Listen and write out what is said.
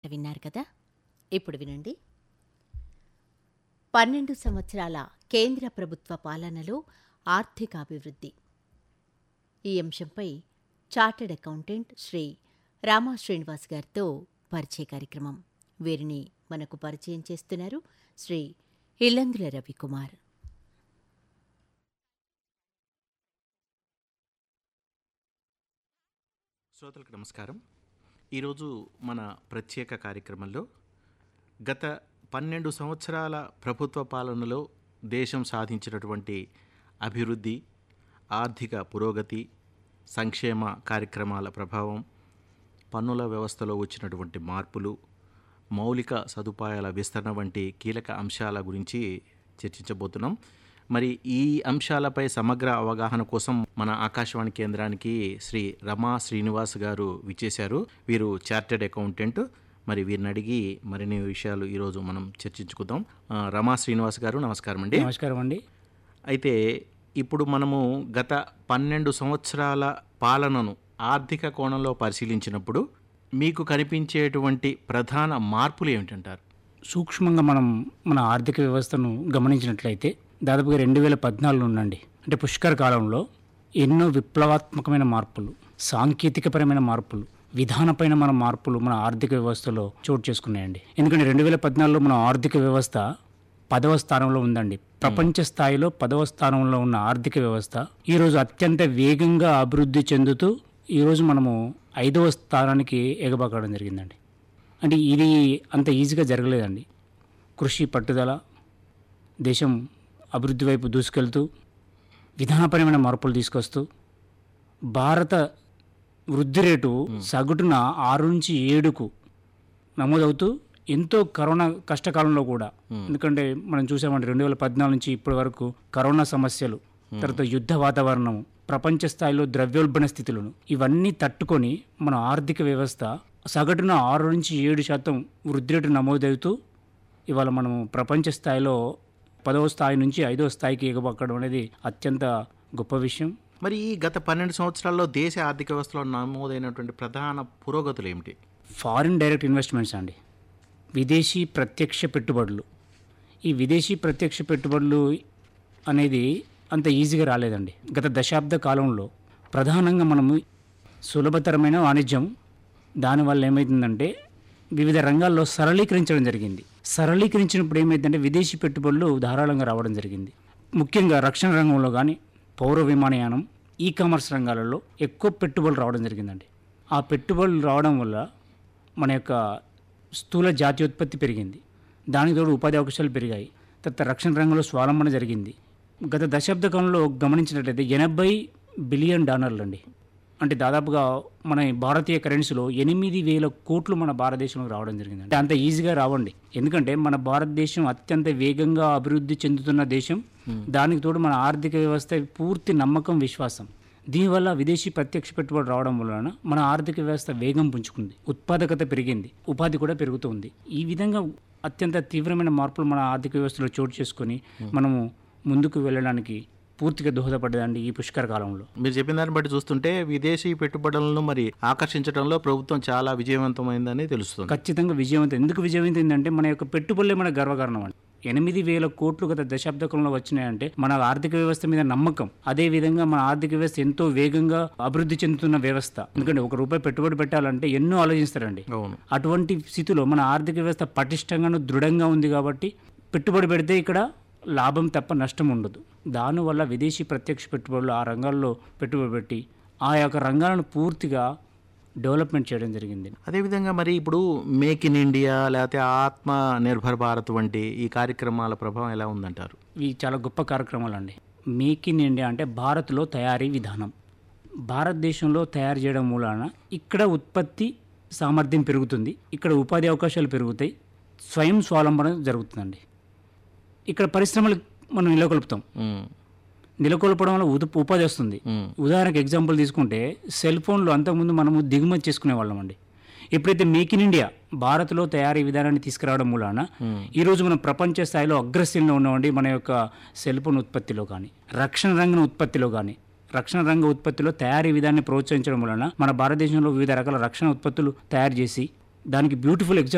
విన్నారు కదా ఇప్పుడు వినండి పన్నెండు సంవత్సరాల కేంద్ర ప్రభుత్వ పాలనలో ఆర్థికాభివృద్ధి ఈ అంశంపై చార్టెడ్ అకౌంటెంట్ శ్రీ రామా శ్రీనివాస్ గారితో పరిచయ కార్యక్రమం వీరిని మనకు పరిచయం చేస్తున్నారు శ్రీ ఇల్లందుల రవికుమార్ శ్రోతలకు నమస్కారం ఈరోజు మన ప్రత్యేక కార్యక్రమంలో గత పన్నెండు సంవత్సరాల ప్రభుత్వ పాలనలో దేశం సాధించినటువంటి అభివృద్ధి ఆర్థిక పురోగతి సంక్షేమ కార్యక్రమాల ప్రభావం పన్నుల వ్యవస్థలో వచ్చినటువంటి మార్పులు మౌలిక సదుపాయాల విస్తరణ వంటి కీలక అంశాల గురించి చర్చించబోతున్నాం మరి ఈ అంశాలపై సమగ్ర అవగాహన కోసం మన ఆకాశవాణి కేంద్రానికి శ్రీ రమా శ్రీనివాస్ గారు విచ్చేశారు వీరు చార్టెడ్ అకౌంటెంట్ మరి వీరిని అడిగి మరిన్ని విషయాలు ఈరోజు మనం చర్చించుకుందాం ఆ, రమా శ్రీనివాస్ గారు నమస్కారం అండి నమస్కారం అండి అయితే ఇప్పుడు మనము గత పన్నెండు సంవత్సరాల పాలనను ఆర్థిక కోణంలో పరిశీలించినప్పుడు మీకు కనిపించేటువంటి ప్రధాన మార్పులు ఏమిటంటారు సూక్ష్మంగా మనం మన ఆర్థిక వ్యవస్థను గమనించినట్లయితే దాదాపుగా రెండు వేల పద్నాలుగు నుండి అంటే పుష్కర కాలంలో ఎన్నో విప్లవాత్మకమైన మార్పులు సాంకేతికపరమైన మార్పులు విధానపైన మన మార్పులు మన ఆర్థిక వ్యవస్థలో చోటు చేసుకున్నాయండి ఎందుకంటే రెండు వేల పద్నాలుగులో మన ఆర్థిక వ్యవస్థ పదవ స్థానంలో ఉందండి ప్రపంచ స్థాయిలో పదవ స్థానంలో ఉన్న ఆర్థిక వ్యవస్థ ఈరోజు అత్యంత వేగంగా అభివృద్ధి చెందుతూ ఈరోజు మనము ఐదవ స్థానానికి ఎగబాకడం జరిగిందండి అంటే ఇది అంత ఈజీగా జరగలేదండి కృషి పట్టుదల దేశం అభివృద్ధి వైపు దూసుకెళ్తూ విధానపరమైన మార్పులు తీసుకొస్తూ భారత వృద్ధి రేటు సగటున ఆరు నుంచి ఏడుకు నమోదవుతూ ఎంతో కరోనా కష్టకాలంలో కూడా ఎందుకంటే మనం చూసామంటే రెండు వేల పద్నాలుగు నుంచి ఇప్పటి వరకు కరోనా సమస్యలు తర్వాత యుద్ధ వాతావరణం ప్రపంచ స్థాయిలో ద్రవ్యోల్బణ స్థితులను ఇవన్నీ తట్టుకొని మన ఆర్థిక వ్యవస్థ సగటున ఆరు నుంచి ఏడు శాతం వృద్ధి రేటు నమోదవుతూ ఇవాళ మనం ప్రపంచ స్థాయిలో పదవ స్థాయి నుంచి ఐదవ స్థాయికి ఎగబక్కడం అనేది అత్యంత గొప్ప విషయం మరి ఈ గత పన్నెండు సంవత్సరాల్లో దేశ ఆర్థిక వ్యవస్థలో నమోదైనటువంటి ప్రధాన పురోగతులు ఏమిటి ఫారిన్ డైరెక్ట్ ఇన్వెస్ట్మెంట్స్ అండి విదేశీ ప్రత్యక్ష పెట్టుబడులు ఈ విదేశీ ప్రత్యక్ష పెట్టుబడులు అనేది అంత ఈజీగా రాలేదండి గత దశాబ్ద కాలంలో ప్రధానంగా మనము సులభతరమైన వాణిజ్యం దానివల్ల ఏమైతుందంటే వివిధ రంగాల్లో సరళీకరించడం జరిగింది సరళీకరించినప్పుడు ఏమైందంటే విదేశీ పెట్టుబడులు ధారాళంగా రావడం జరిగింది ముఖ్యంగా రక్షణ రంగంలో కానీ పౌర విమానయానం ఈ కామర్స్ రంగాలలో ఎక్కువ పెట్టుబడులు రావడం జరిగిందండి ఆ పెట్టుబడులు రావడం వల్ల మన యొక్క స్థూల జాతీయోత్పత్తి పెరిగింది దానికి తోడు ఉపాధి అవకాశాలు పెరిగాయి తర్వాత రక్షణ రంగంలో స్వావలంబన జరిగింది గత దశాబ్ద కాలంలో గమనించినట్లయితే ఎనభై బిలియన్ డాలర్లు అండి అంటే దాదాపుగా మన భారతీయ కరెన్సీలో ఎనిమిది వేల కోట్లు మన భారతదేశంలో రావడం జరిగింది అంటే అంత ఈజీగా రావండి ఎందుకంటే మన భారతదేశం అత్యంత వేగంగా అభివృద్ధి చెందుతున్న దేశం దానికి తోడు మన ఆర్థిక వ్యవస్థ పూర్తి నమ్మకం విశ్వాసం దీనివల్ల విదేశీ ప్రత్యక్ష పెట్టుబడి రావడం వలన మన ఆర్థిక వ్యవస్థ వేగం పుంజుకుంది ఉత్పాదకత పెరిగింది ఉపాధి కూడా పెరుగుతుంది ఈ విధంగా అత్యంత తీవ్రమైన మార్పులు మన ఆర్థిక వ్యవస్థలో చోటు చేసుకొని మనము ముందుకు వెళ్ళడానికి పూర్తిగా దోహదపడ్డదండి ఈ పుష్కర కాలంలో మీరు చెప్పిన దాన్ని బట్టి చూస్తుంటే విదేశీ పెట్టుబడులను మరి ఆకర్షించడంలో ప్రభుత్వం చాలా విజయవంతమైందని తెలుస్తుంది ఖచ్చితంగా విజయవంతం ఎందుకు విజయవంతమైందంటే మన యొక్క పెట్టుబడులే మన గర్వకారణం అండి ఎనిమిది వేల కోట్లు గత దశాబ్ద కాలంలో వచ్చినాయంటే మన ఆర్థిక వ్యవస్థ మీద నమ్మకం అదే విధంగా మన ఆర్థిక వ్యవస్థ ఎంతో వేగంగా అభివృద్ధి చెందుతున్న వ్యవస్థ ఎందుకంటే ఒక రూపాయి పెట్టుబడి పెట్టాలంటే ఎన్నో ఆలోచిస్తారండి అవును అటువంటి స్థితిలో మన ఆర్థిక వ్యవస్థ పటిష్టంగాను దృఢంగా ఉంది కాబట్టి పెట్టుబడి పెడితే ఇక్కడ లాభం తప్ప నష్టం ఉండదు దానివల్ల విదేశీ ప్రత్యక్ష పెట్టుబడులు ఆ రంగాల్లో పెట్టుబడి పెట్టి ఆ యొక్క రంగాలను పూర్తిగా డెవలప్మెంట్ చేయడం జరిగింది అదేవిధంగా మరి ఇప్పుడు మేక్ ఇన్ ఇండియా లేకపోతే ఆత్మ నిర్భర్ భారత్ వంటి ఈ కార్యక్రమాల ప్రభావం ఎలా ఉందంటారు ఇవి చాలా గొప్ప కార్యక్రమాలు అండి మేక్ ఇన్ ఇండియా అంటే భారత్లో తయారీ విధానం భారతదేశంలో తయారు చేయడం మూలాన ఇక్కడ ఉత్పత్తి సామర్థ్యం పెరుగుతుంది ఇక్కడ ఉపాధి అవకాశాలు పెరుగుతాయి స్వయం స్వావలంబన జరుగుతుందండి ఇక్కడ పరిశ్రమలు మనం నెలకొల్పుతాం ఉమ్, నెలకొల్పడం వల్ల ఉద- ఉపాధి వస్తుంది ఉమ్, ఉదాహరణకు ఎగ్జాంపుల్ తీసుకుంటే సెల్ ఫోన్లు అంతకుముందు మనము దిగుమతి చేసుకునే వాళ్ళం అండి ఎప్పుడైతే మేక్ ఇన్ ఇండియా భారత్లో తయారీ విధానాన్ని తీసుకురావడం మూలాన ఈరోజు మనం ప్రపంచ స్థాయిలో అగ్రశ్రేణిలో ఉన్నామండి మన యొక్క సెల్ ఫోన్ ఉత్పత్తిలో కానీ రక్షణ రంగం ఉత్పత్తిలో కానీ రక్షణ రంగ ఉత్పత్తిలో తయారీ విధానాన్ని ప్రోత్సహించడం వలన మన భారతదేశంలో వివిధ రకాల రక్షణ ఉత్పత్తులు తయారు చేసి దానికి బ్యూటిఫుల్ ఎగ్జాంపుల్